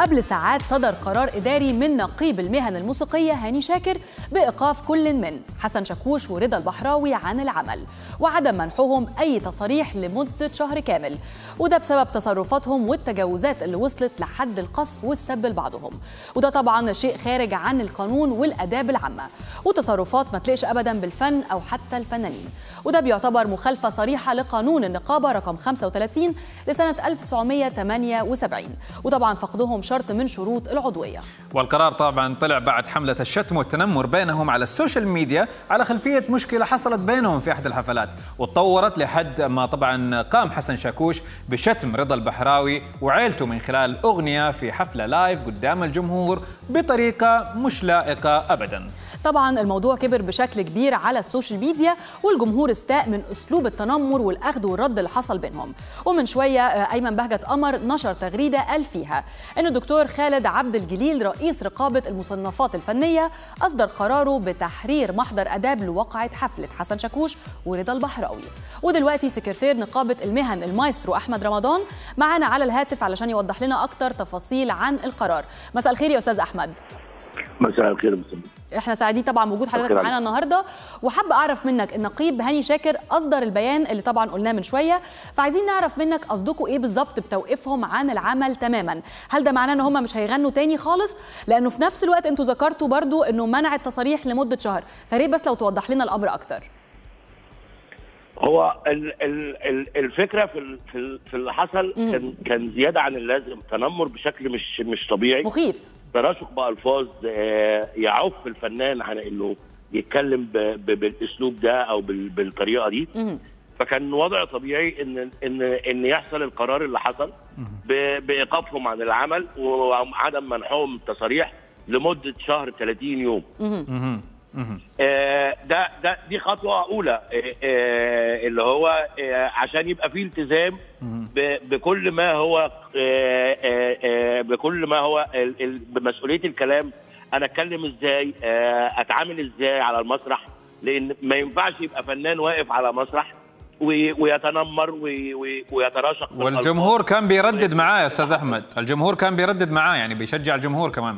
قبل ساعات صدر قرار إداري من نقيب المهن الموسيقية هاني شاكر بإيقاف كل من حسن شاكوش ورضا البحراوي عن العمل وعدم منحهم أي تصاريح لمدة شهر كامل وده بسبب تصرفاتهم والتجاوزات اللي وصلت لحد القصف والسب لبعضهم وده طبعا شيء خارج عن القانون والآداب العامة وتصرفات ما تليقش أبدا بالفن أو حتى الفنانين وده بيعتبر مخالفة صريحة لقانون النقابة رقم 35 لسنة 1978 وطبعا فقدهم شرط من شروط العضوية والقرار طبعا طلع بعد حملة الشتم والتنمر بينهم على السوشيال ميديا على خلفية مشكلة حصلت بينهم في أحد الحفلات وتطورت لحد ما طبعا قام حسن شاكوش بشتم رضا البحراوي وعيلته من خلال أغنية في حفلة لايف قدام الجمهور بطريقة مش لائقة أبداً طبعا الموضوع كبر بشكل كبير على السوشيال ميديا والجمهور استاء من اسلوب التنمر والاخذ والرد اللي حصل بينهم ومن شويه ايمن بهجت قمر نشر تغريده قال فيها ان الدكتور خالد عبد الجليل رئيس رقابه المصنفات الفنيه اصدر قراره بتحرير محضر اداب لوقعه حفله حسن شاكوش ورضا البحراوي ودلوقتي سكرتير نقابه المهن المايسترو احمد رمضان معانا على الهاتف علشان يوضح لنا اكتر تفاصيل عن القرار مساء الخير يا استاذ احمد مساء الخير مساء احنا سعيدين طبعا بوجود حضرتك معانا النهارده وحابه اعرف منك النقيب هاني شاكر اصدر البيان اللي طبعا قلناه من شويه فعايزين نعرف منك قصدكم ايه بالظبط بتوقيفهم عن العمل تماما هل ده معناه ان هم مش هيغنوا تاني خالص لانه في نفس الوقت انتوا ذكرتوا برضو انه منع التصاريح لمده شهر فريت بس لو توضح لنا الامر اكتر هو ال ال ال الفكره في في في اللي حصل كان كان زياده عن اللازم تنمر بشكل مش مش طبيعي مخيف تراشق بالفاظ يعف الفنان عن انه يتكلم بالاسلوب ده او بالطريقه دي فكان وضع طبيعي ان ان ان يحصل القرار اللي حصل بايقافهم عن العمل وعدم منحهم تصاريح لمده شهر 30 يوم آه ده ده دي خطوه اولى آه آه اللي هو عشان يبقى فيه التزام بكل ما هو بكل ما هو بمسؤوليه الكلام انا اتكلم ازاي اتعامل ازاي على المسرح لان ما ينفعش يبقى فنان واقف على مسرح ويتنمر ويتراشق والجمهور كان بيردد معاه يا استاذ احمد الجمهور كان بيردد معاه يعني بيشجع الجمهور كمان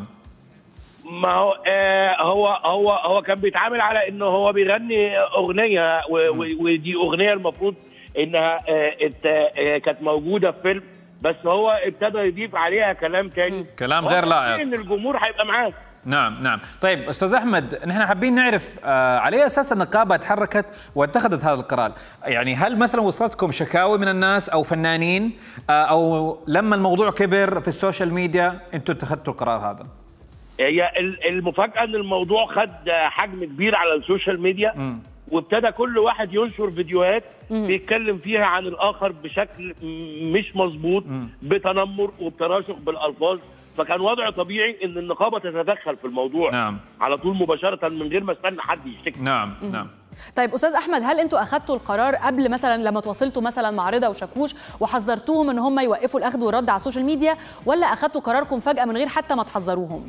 ما هو آه هو هو هو كان بيتعامل على انه هو بيغني اغنيه ودي اغنيه المفروض انها آه آه كانت موجوده في فيلم بس هو ابتدى يضيف عليها كلام تاني كلام غير لائق ان الجمهور هيبقى معاه نعم نعم طيب استاذ احمد نحن حابين نعرف آه على اي اساس النقابه تحركت واتخذت هذا القرار يعني هل مثلا وصلتكم شكاوي من الناس او فنانين آه او لما الموضوع كبر في السوشيال ميديا انتم اتخذتوا القرار هذا هي المفاجاه ان الموضوع خد حجم كبير على السوشيال ميديا م. وابتدى كل واحد ينشر فيديوهات م. بيتكلم فيها عن الاخر بشكل مش مظبوط بتنمر وبتراشق بالالفاظ فكان وضع طبيعي ان النقابه تتدخل في الموضوع نعم. على طول مباشره من غير ما استنى حد يشتكي نعم نعم طيب استاذ احمد هل انتوا اخذتوا القرار قبل مثلا لما تواصلتوا مثلا مع رضا وشاكوش وحذرتوهم ان هم يوقفوا الاخذ والرد على السوشيال ميديا ولا اخذتوا قراركم فجاه من غير حتى ما تحذروهم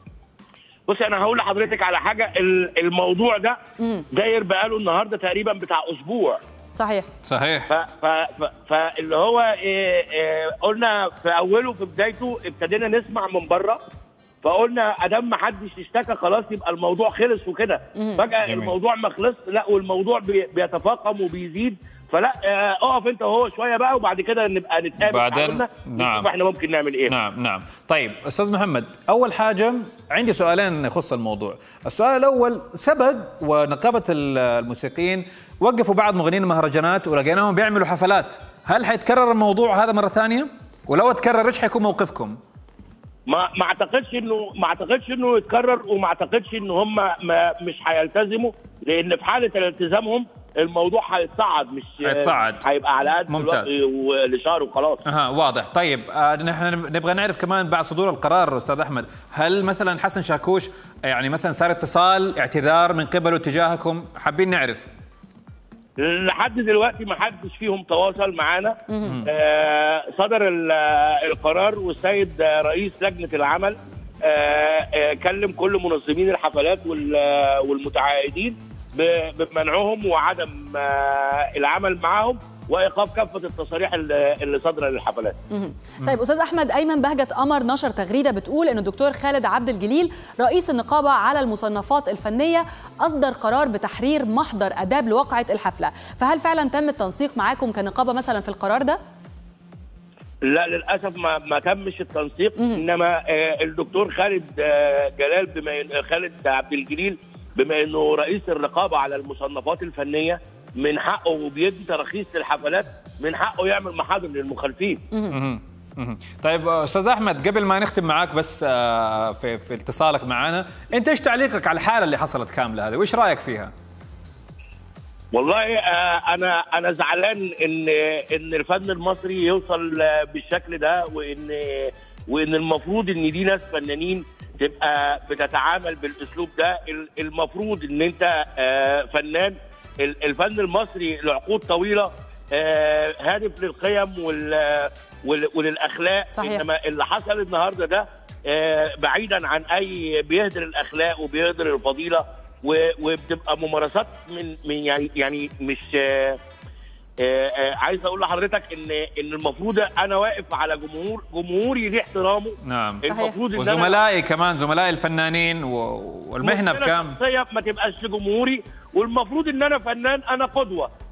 بصي انا هقول لحضرتك على حاجه الموضوع ده داير بقاله النهارده تقريبا بتاع اسبوع صحيح صحيح ف ف ف فاللي هو إيه إيه قلنا في اوله في بدايته ابتدينا نسمع من بره فقلنا ادام ما حدش اشتكى خلاص يبقى الموضوع خلص وكده فجاه جميل. الموضوع ما خلص لا والموضوع بي بيتفاقم وبيزيد فلا آه، اقف انت وهو شويه بقى وبعد كده نبقى نتقابل بعدين- تعالوا نعم. نشوف احنا ممكن نعمل ايه نعم نعم طيب استاذ محمد اول حاجه عندي سؤالين يخص الموضوع السؤال الاول سبق ونقابه ال- الموسيقيين وقفوا بعض مغنيين المهرجانات ولقيناهم بيعملوا حفلات هل حيتكرر الموضوع هذا مره ثانيه ولو تكرر ايش حيكون موقفكم ما ما اعتقدش انه ما اعتقدش انه يتكرر وما اعتقدش ان هم ما مش هيلتزموا لان في حاله التزامهم الموضوع هيتصعد مش هيتصعد. هيبقى على قد ممتاز. الوقت ولشهر وخلاص اها واضح طيب آه نحن نبغى نعرف كمان بعد صدور القرار استاذ احمد هل مثلا حسن شاكوش يعني مثلا صار اتصال اعتذار من قبله تجاهكم حابين نعرف لحد دلوقتي ما حدش فيهم تواصل معانا آه صدر ال- القرار والسيد آه، رئيس لجنه العمل آه آه كلم كل منظمين الحفلات وال- والمتعاقدين ب- بمنعهم وعدم آه العمل معاهم وايقاف كافه التصاريح اللي اللي صادره للحفلات طيب استاذ احمد ايمن بهجت قمر نشر تغريده بتقول ان الدكتور خالد عبد الجليل رئيس النقابه على المصنفات الفنيه اصدر قرار بتحرير محضر اداب لوقعه الحفله فهل فعلا تم التنسيق معاكم كنقابه مثلا في القرار ده لا للاسف ما ما تمش التنسيق انما آه، الدكتور خالد آه، جلال بما إن- خالد عبد الجليل بما انه رئيس الرقابه على المصنفات الفنيه من حقه وبيدي تراخيص للحفلات من حقه يعمل محاضر للمخالفين مهم. مهم. طيب استاذ احمد قبل ما نختم معاك بس آه، في في اتصالك معنا انت ايش تعليقك على الحاله اللي حصلت كامله هذه وايش رايك فيها والله آه، انا انا زعلان ان ان الفن المصري يوصل آه، بالشكل ده وان وان المفروض ان دي ناس فنانين تبقى بتتعامل بالاسلوب ده ال- المفروض ان انت آه، فنان ال- الفن المصري لعقود طويله آه، هادف للقيم وال وال- وللاخلاق صحيح. انما اللي حصل النهارده ده آه، بعيدا عن اي بيهدر الاخلاق وبيهدر الفضيله و- وبتبقى ممارسات من من يعني يعني مش آه، آه، آه، عايز اقول لحضرتك ان ان المفروض انا واقف على جمهور جمهوري ليه احترامه نعم المفروض ان أنا- وزملائي كمان زملائي الفنانين و- والمهنه مشكلة بكام شخصية ما تبقاش لجمهوري والمفروض ان انا فنان انا قدوه